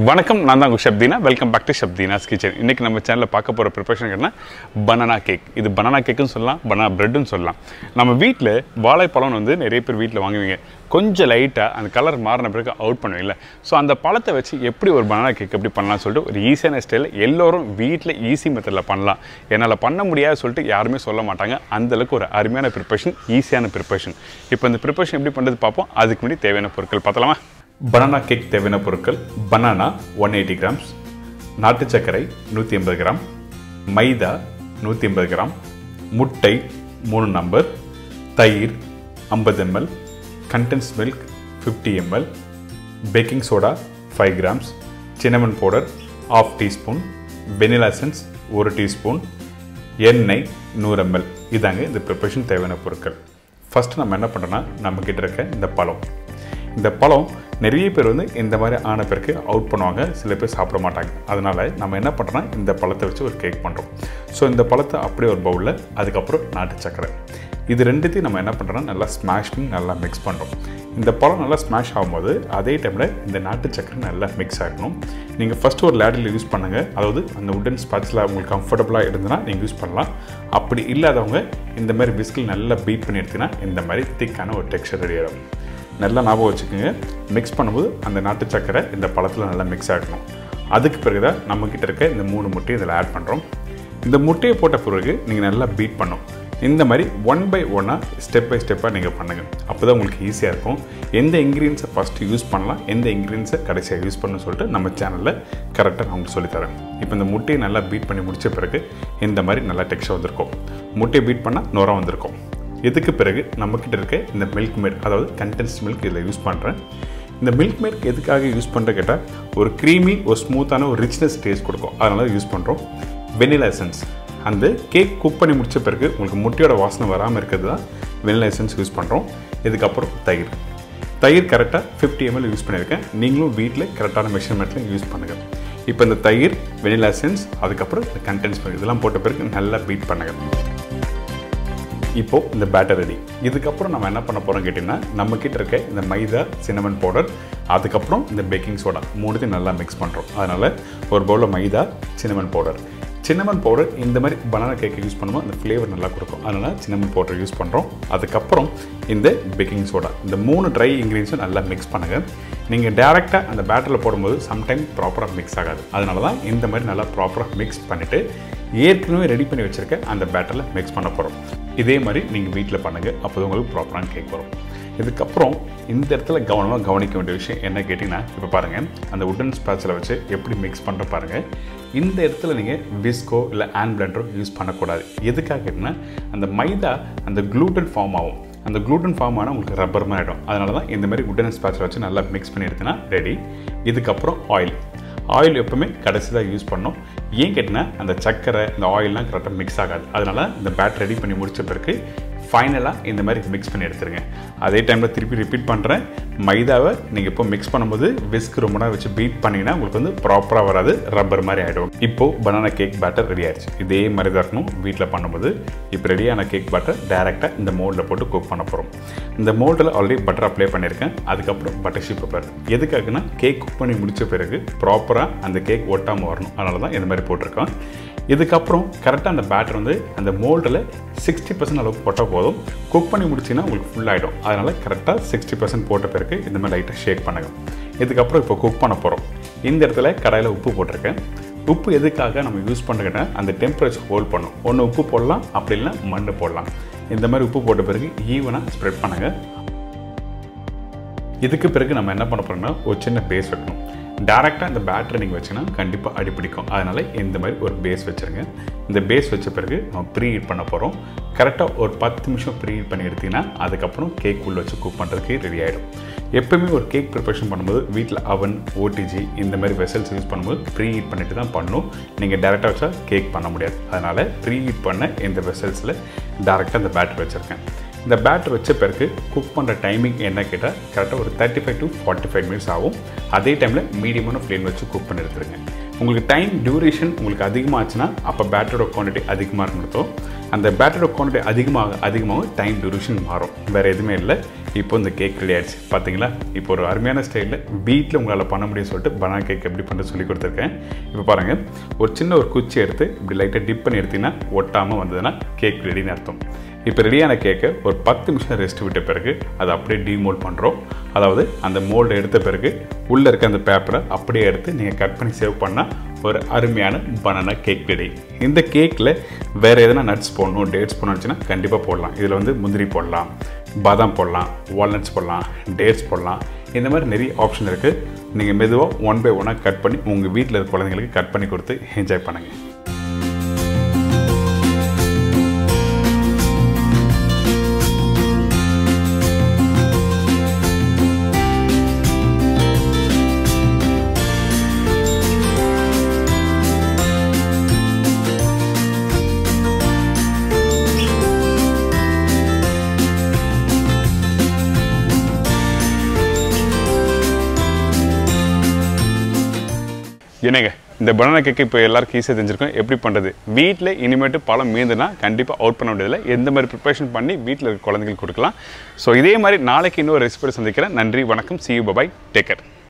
வணக்கம் நான் தான் உங்கள் Shabdeena welcome back to Shabdeena's kitchen இன்றைக்கி நம்ம சேனலில் பார்க்க போகிற ப்ரிப்பரேஷன் என்ன பனானா கேக் இது பனானா கேக்குன்னு சொல்லலாம் பனானா ப்ரெட்டுன்னு சொல்லலாம் நம்ம வீட்டில் வாழைப்பழம் வந்து நிறைய பேர் வீட்டில் வாங்குவீங்க கொஞ்சம் லைட்டாக அந்த கலர் மாறின பிறகு அவுட் பண்ணுவீங்கள ஸோ அந்த பழத்தை வச்சு எப்படி ஒரு பனானா கேக் எப்படி பண்ணலாம்னு சொல்லிட்டு ஒரு ஈஸியான ஸ்டைலில் எல்லோரும் வீட்டில் ஈஸி மெத்தடில் பண்ணலாம் என்னால் பண்ண முடியாது சொல்லிட்டு யாருமே சொல்ல மாட்டாங்க அந்தளவுக்கு ஒரு அருமையான ப்ரிப்பரேஷன் ஈஸியான ப்ரிப்பரேஷன் இப்போ இந்த ப்ரிப்பரேஷன் எப்படி பண்ணுறது பார்ப்போம் அதுக்கு முன்னாடி தேவையான பொருட்கள் பார்த்தலாமா பனானா கேக் தேவையான பொருட்கள் பனானா ஒன் எயிட்டி கிராம்ஸ் நாட்டு சர்க்கரை நூற்றி ஐம்பது கிராம் மைதா நூற்றி ஐம்பது கிராம் முட்டை மூணு நம்பர் தயிர் ஐம்பது ML condense milk fifty ML baking soda five grams cinnamon powder half teaspoon vanilla essence ஒரு டீஸ்பூன் எண்ணெய் நூறு எம்எல் இதாங்க இந்த ப்ரிப்பரேஷன் தேவையான பொருட்கள் ஃபஸ்ட்டு நம்ம என்ன பண்ணுறோன்னா நம்மக்கிட்ட இருக்க இந்த பழம் இந்த பழம் நிறைய பேர் வந்து இந்த மாதிரி ஆன பிறகு அவுட் பண்ணுவாங்க சில பேர் சாப்பிட மாட்டாங்க அதனால் நம்ம என்ன பண்ணுறோன்னா இந்த பழத்தை வச்சு ஒரு கேக் பண்ணுறோம் ஸோ இந்த பழத்தை அப்படியே ஒரு பவுலில் அதுக்கப்புறம் நாட்டு சக்கரை இது ரெண்டுத்தையும் நம்ம என்ன பண்ணுறோன்னா நல்லா ஸ்மாஷ் பண்ணி நல்லா மிக்ஸ் பண்ணுறோம் இந்த பழம் நல்லா ஸ்மாஷ் ஆகும்போது அதே டைமில் இந்த நாட்டு சக்கரை நல்லா மிக்ஸ் ஆகணும் நீங்கள் ஃபஸ்ட்டு ஒரு லேடில் யூஸ் பண்ணுங்கள் அதாவது அந்த உடன் ஸ்பாட்ஸில் உங்களுக்கு கம்ஃபர்டபுளாக இருந்ததுன்னா நீங்கள் யூஸ் பண்ணலாம் அப்படி இல்லாதவங்க இந்த மாதிரி பிஸ்கில் நல்லா பீட் பண்ணி எடுத்தீங்கன்னா இந்த மாதிரி திக்கான ஒரு டெக்ஸ்சர் ரெடி ஆகும் நல்லா ஞாபகம் வச்சுக்கோங்க மிக்ஸ் பண்ணும்போது அந்த நாட்டு சக்கரை இந்த பழத்தில் நல்லா மிக்ஸ் ஆகணும் அதுக்கு பிறகு தான் நம்மக்கிட்ட இருக்க இந்த மூணு முட்டையை இதில் ஆட் பண்ணுறோம் இந்த முட்டையை போட்ட பிறகு நீங்கள் நல்லா பீட் பண்ணும் இந்த மாதிரி ஒன் பை ஒன்னாக ஸ்டெப் பை ஸ்டெப்பாக நீங்கள் பண்ணுங்கள் அப்போ தான் உங்களுக்கு ஈஸியாக இருக்கும் எந்த இன்க்ரீடியன்ஸை ஃபஸ்ட்டு யூஸ் பண்ணலாம் எந்த இன்க்ரீடியன்ஸை கடைசியாக யூஸ் பண்ணணும்னு சொல்லிட்டு நம்ம சேனலில் கரெக்டாக நான் உங்களுக்கு சொல்லித்தரேன் இப்போ இந்த முட்டையை நல்லா பீட் பண்ணி முடித்த பிறகு இந்த மாதிரி நல்லா டெக்ஸ்டர் வந்திருக்கும் முட்டையை பீட் பண்ணால் நுரம் வந்திருக்கும் இதுக்கு பிறகு நம்மக்கிட்ட இருக்க இந்த மில்க் மேட் அதாவது கண்டென்ஸ்ட் மில்க் இதில் யூஸ் பண்ணுறேன் இந்த மில்க் மேட் எதுக்காக யூஸ் பண்ணுற கேட்டால் ஒரு க்ரீமி ஒரு ஸ்மூத்தான ஒரு ரிச்னஸ் டேஸ்ட் கொடுக்கும் அதனால் யூஸ் பண்ணுறோம் வெனிலா எசன்ஸ் அந்த கேக் குக் பண்ணி முடித்த பிறகு உங்களுக்கு முட்டையோட வாசனை வராமல் இருக்கிறது தான் வெனிலா எசன்ஸ் யூஸ் பண்ணுறோம் இதுக்கப்புறம் தயிர் தயிர் கரெக்டாக ஃபிஃப்டி எம்எல் யூஸ் பண்ணியிருக்கேன் நீங்களும் வீட்டில் கரெக்டான மெஷர்மெண்ட்டில் யூஸ் பண்ணுங்கள் இப்போ இந்த தயிர் வெனிலா எசன்ஸ் அதுக்கப்புறம் இந்த கண்டென்ட்ஸ் இதெல்லாம் போட்ட பிறகு நல்லா பீட் பண்ணுங்கள் இப்போது இந்த பேட்டர் ரெடி இதுக்கப்புறம் நம்ம என்ன பண்ண போகிறோம் கேட்டிங்கன்னா நம்மக்கிட்ட இருக்க இந்த மைதா சின்னமன் பவுடர் அதுக்கப்புறம் இந்த பேக்கிங் சோடா மூணுத்தையும் நல்லா மிக்ஸ் பண்ணுறோம் அதனால் ஒரு பவுலில் maida cinnamon powder cinnamon powder இந்த மாதிரி பனானா கேக்கு யூஸ் பண்ணும்போது அந்த ஃப்ளேவர் நல்லா கொடுக்கும் அதனால் சின்னமன் பவுடர் யூஸ் பண்ணுறோம் அதுக்கப்புறம் இந்த பேக்கிங் சோடா இந்த மூணு ட்ரை இன்க்ரீடியன்ஸும் நல்லா மிக்ஸ் பண்ணுங்கள் நீங்கள் டேரெக்டாக அந்த பேட்டரில் போடும்போது சம்டைம் ப்ராப்பராக மிக்ஸ் ஆகாது அதனால தான் இந்த மாதிரி நல்லா ப்ராப்பராக மிக்ஸ் பண்ணிவிட்டு ஏற்கனவே ரெடி பண்ணி வச்சுருக்க அந்த பேட்டரில் மிக்ஸ் பண்ண போகிறோம் இதே மாதிரி நீங்கள் வீட்டில் பண்ணுங்கள் அப்போ உங்களுக்கு ப்ராப்பரான கேக் வரும் இதுக்கப்புறம் இந்த இடத்துல கவனமாக கவனிக்க வேண்டிய விஷயம் என்ன கேட்டிங்கன்னா இப்போ பாருங்கள் அந்த உடன் ஸ்பேட்சில் வச்சு எப்படி மிக்ஸ் பண்ணுற பாருங்கள் இந்த இடத்துல நீங்கள் விஸ்கோ இல்லை ஹேண்ட் பிளண்டரோ யூஸ் பண்ணக்கூடாது எதுக்காக கேட்டிங்கன்னா அந்த மைதா அந்த க்ளூட்டன் ஃபார்ம் ஆகும் அந்த க்ளூட்டன் ஃபார்ம் ஆனால் உங்களுக்கு ரப்பர் மாதிரி ஆகிடும் அதனால தான் இந்த மாதிரி உடன் ஸ்பேட்சில் வச்சு நல்லா மிக்ஸ் பண்ணி எடுத்தீங்கன்னா ரெடி இதுக்கப்புறம் ஆயில் ஆயில் எப்பவுமே கடைசி தான் யூஸ் பண்ணோம் ஏன் கேட்டினா அந்த சக்கரை இந்த ஆயிலெலாம் கரெக்டாக மிக்ஸ் ஆகாது அதனால் இந்த பேட் ரெடி பண்ணி முடித்த பிறகு ஃபைனலாக இந்த மாதிரி மிக்ஸ் பண்ணி எடுத்துருங்க அதே டைமில் திருப்பி ரிப்பீட் பண்ணுறேன் மைதாவை நீங்கள் இப்போ மிக்ஸ் பண்ணும்போது விஸ்க் ரொம்ப நேரம் வச்சு பீட் பண்ணிங்கன்னா உங்களுக்கு வந்து ப்ராப்பராக வராது ரப்பர் மாதிரி ஆகிடும் இப்போது பனானா கேக் பேட்டர் ரெடி ஆயிடுச்சு இதே மாதிரி தான் இருக்கணும் வீட்டில் பண்ணும்போது இப்போ ரெடியான கேக் பேட்டர் டேரெக்டாக இந்த மோல்டில் போட்டு குக் பண்ண போகிறோம் இந்த மோல்டில் ஆல்ரெடி பட்டர் அப்ளை பண்ணியிருக்கேன் அதுக்கப்புறம் பட்டர் ஷீட் பேப்பர் எதுக்காகனா கேக் குக் பண்ணி முடித்த பிறகு ப்ராப்பராக அந்த கேக் ஒட்டாமல் வரணும் அதனால தான் இந்த மாதிரி போட்டிருக்கோம் இதுக்கப்புறம் கரெக்டாக அந்த பேட்டர் வந்து அந்த மோல்டில் சிக்ஸ்டி பர்சன்ட் அளவுக்கு போட்டால் போதும் குக் பண்ணி முடிச்சிங்கன்னா உங்களுக்கு ஃபுல் ஆகிடும் அதனால் கரெக்டாக சிக்ஸ்டி பர்சன்ட் போட்ட பிறகு இந்த மாதிரி லைட்டாக ஷேக் பண்ணுங்கள் இதுக்கப்புறம் இப்போ குக் பண்ண போகிறோம் இந்த இடத்துல கடாயில் உப்பு போட்டிருக்கேன் உப்பு எதுக்காக நம்ம யூஸ் பண்ணுறதுன்னா அந்த டெம்பரேச்சர் ஹோல்ட் பண்ணும் ஒன்று உப்பு போடலாம் அப்படி இல்லைனா மண் போடலாம் இந்த மாதிரி உப்பு போட்ட பிறகு ஈவனாக ஸ்ப்ரெட் பண்ணுங்கள் இதுக்கு பிறகு நம்ம என்ன பண்ண போகிறோம்னா ஒரு சின்ன பேஸ் வைக்கணும் டேரெக்டாக இந்த பேட்டரி நீங்கள் வச்சிங்கன்னா கண்டிப்பாக அடிப்பிடிக்கும் அதனால் இந்த மாதிரி ஒரு பேஸ் வச்சுருங்க இந்த பேஸ் வச்ச பிறகு நம்ம ப்ரீ ஹீட் பண்ண போகிறோம் கரெக்டாக ஒரு பத்து நிமிஷம் ப்ரீ ஹீட் பண்ணி எடுத்திங்கன்னா அதுக்கப்புறம் கேக் உள்ள வச்சு குக் பண்ணுறதுக்கு ரெடி ஆகிடும் எப்போயுமே ஒரு கேக் ப்ரிப்பரேஷன் பண்ணும்போது வீட்டில் அவன் ஓடிஜி இந்த மாதிரி வெசல்ஸ் யூஸ் பண்ணும்போது ப்ரீ ஹீட் பண்ணிட்டு தான் பண்ணணும் நீங்கள் டேரெக்டாக வச்சா கேக் பண்ண முடியாது அதனால் ப்ரீ ஹீட் பண்ண இந்த வெசல்ஸில் டேரெக்டாக இந்த பேட்டரி வச்சுருக்கேன் இந்த பேட்டர் வச்ச பிறகு குக் பண்ணுற டைமிங் என்ன கேட்டால் கரெக்டாக ஒரு thirty five to forty five minutes ஆகும் அதே டைமில் மீடியமான ஃப்ளேம் வச்சு குக் பண்ணி எடுத்துருங்க உங்களுக்கு டைம் டியூரேஷன் உங்களுக்கு அதிகமாச்சுன்னா அப்போ பேட்டரோட குவான்டிட்டி அதிகமாக இருக்கணும் அந்த பேட்டரோட குவான்டிட்டி அதிகமாக அதிகமாக டைம் டியூரேஷன் மாறும் வேறு எதுவுமே இல்லை இப்போ இந்த கேக் ரெடி ஆயிடுச்சு பார்த்தீங்களா இப்போ ஒரு அருமையான ஸ்டைலில் வீட்டில் உங்களால் பண்ண முடியும்னு சொல்லிட்டு பனானா கேக் எப்படி பண்ணுறது சொல்லி கொடுத்துருக்கேன் இப்போ பாருங்கள் ஒரு சின்ன ஒரு குச்சி எடுத்து இப்படி லைட்டாக டிப் பண்ணி எடுத்தீங்கன்னா ஒட்டாமல் வந்ததுன்னா கேக் ரெடின்னு அர்த்தம் இப்போ ரெடியான கேக்கை ஒரு பத்து நிமிஷம் ரெஸ்ட் விட்ட பிறகு அதை அப்படியே டீமோல்ட் பண்ணுறோம் அதாவது அந்த மோல்டு எடுத்த பிறகு உள்ளே இருக்க அந்த பேப்பரை அப்படியே எடுத்து நீங்கள் கட் பண்ணி சேவ் பண்ணால் ஒரு அருமையான பனானா கேக் ரெடி இந்த கேக்கில் வேறு எதனா நட்ஸ் போடணும் டேட்ஸ் போடணும்னுச்சுன்னா கண்டிப்பாக போடலாம் இதில் வந்து முந்திரி போடலாம் பாதாம் போடலாம் வால்நட்ஸ் போடலாம் டேட்ஸ் போடலாம் இந்த மாதிரி நிறைய ஆப்ஷன் இருக்குது நீங்கள் மெதுவாக ஒன் பை ஒன்னாக கட் பண்ணி உங்கள் வீட்டில் இருக்க குழந்தைங்களுக்கு கட் பண்ணி கொடுத்து என்ஜாய் பண்ணுங்கள் என்னங்க இந்த பனானா கேக்கு இப்போ எல்லாருக்கும் ஈஸியாக தெரிஞ்சிருக்கும் எப்படி பண்ணுறது வீட்டில் இனிமேட்டு பழம் மீந்துனா கண்டிப்பாக அவுட் பண்ண வேண்டியதில்லை எந்த மாதிரி ப்ரிப்பரேஷன் பண்ணி வீட்டில் இருக்க குழந்தைங்களுக்கு கொடுக்கலாம் ஸோ இதே மாதிரி நாளைக்கு இன்னொரு ரெசிபி சந்திக்கிறேன் நன்றி வணக்கம் சி யூ பபாய் டேக்கர்